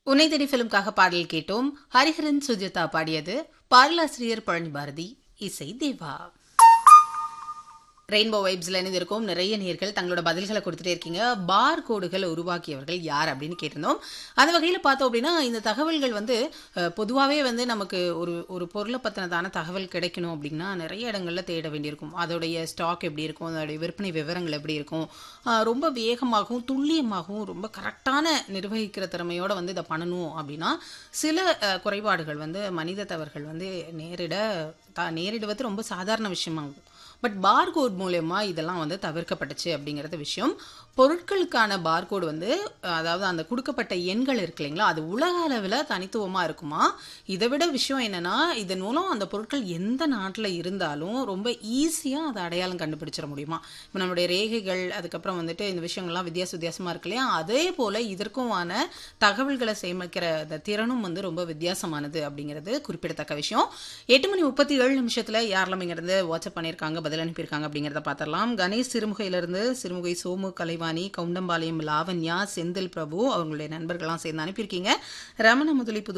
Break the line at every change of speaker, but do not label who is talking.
உன்னை தேடி ஃபிலிம்காக பாடல் கேட்டோம் ஹரிஹரன் சுஜிதா பாடியது பாடலாசிரியர் பழனி பாரதி இசை தேவா ரெயின்போ வைப்ஸ்ல இணைந்திருக்கும் நிறைய நேர்கள் தங்களோட பதில்களை கொடுத்துட்டே இருக்கீங்க பார் கோடுகளை உருவாக்கியவர்கள் யார் அப்படின்னு கேட்டிருந்தோம் அந்த வகையில் பார்த்தோம் அப்படின்னா இந்த தகவல்கள் வந்து அஹ், பொதுவாகவே வந்து நமக்கு ஒரு ஒரு பொருளை பற்றினதான தகவல் கிடைக்கணும் அப்படின்னா நிறைய இடங்கள்ல தேட வேண்டியிருக்கும் அதோடைய ஸ்டாக் எப்படி இருக்கும் அதோடைய விற்பனை விவரங்கள் எப்படி இருக்கும் அஹ், ரொம்ப வேகமாகவும் துல்லியமாகவும் ரொம்ப கரெக்டான நிர்வகிக்கிற திறமையோட வந்து இதை பண்ணணும் அப்படின்னா சில அஹ், குறைபாடுகள் வந்து மனித தவறுகள் வந்து நேரிட த நேரிடுவது ரொம்ப சாதாரண விஷயமாகும் பட் பார்கோட் மூலயமா இதெல்லாம் வந்து தவிர்க்கப்பட்டுச்சு அப்படிங்கிறது விஷயம் பொருட்களுக்கான பார்கோடு வந்து அதாவது அந்த கொடுக்கப்பட்ட எண்கள் இருக்கு இல்லைங்களா அது உலக அளவில் தனித்துவமாக இருக்குமா இதை விட விஷயம் என்னன்னா இதன் மூலம் அந்த பொருட்கள் எந்த நாட்டில் இருந்தாலும் ரொம்ப ஈஸியாக அதை அடையாளம் கண்டுபிடிச்சிட முடியுமா இப்போ நம்மளுடைய ரேகைகள் அதுக்கப்புறம் வந்துட்டு இந்த விஷயங்கள்லாம் வித்தியாச வித்தியாசமாக இருக்கு இல்லையா அதே போல் இதற்குமான தகவல்களை சேமிக்கிற அந்த திறனும் வந்து ரொம்ப வித்தியாசமானது அப்படிங்கிறது குறிப்பிடத்தக்க விஷயம் எட்டு மணி முப்பத்தி ஏழு நிமிஷத்தில் யாரெல்லாம் இங்கிருந்து வாட்ஸ்அப் பண்ணியிருக்காங்க பதில் அனுப்பியிருக்காங்க அப்படிங்கிறத பார்த்துடலாம் கணேஷ் சிறுமுகையிலிருந்து சிறுமுகை சோமு கலைவாணி கவுண்டம்பாளையம் லாவண்யா செந்தில் பிரபு அவங்களுடைய நண்பர்கள்லாம் சேர்ந்து அனுப்பியிருக்கீங்க ரமண முதலி புது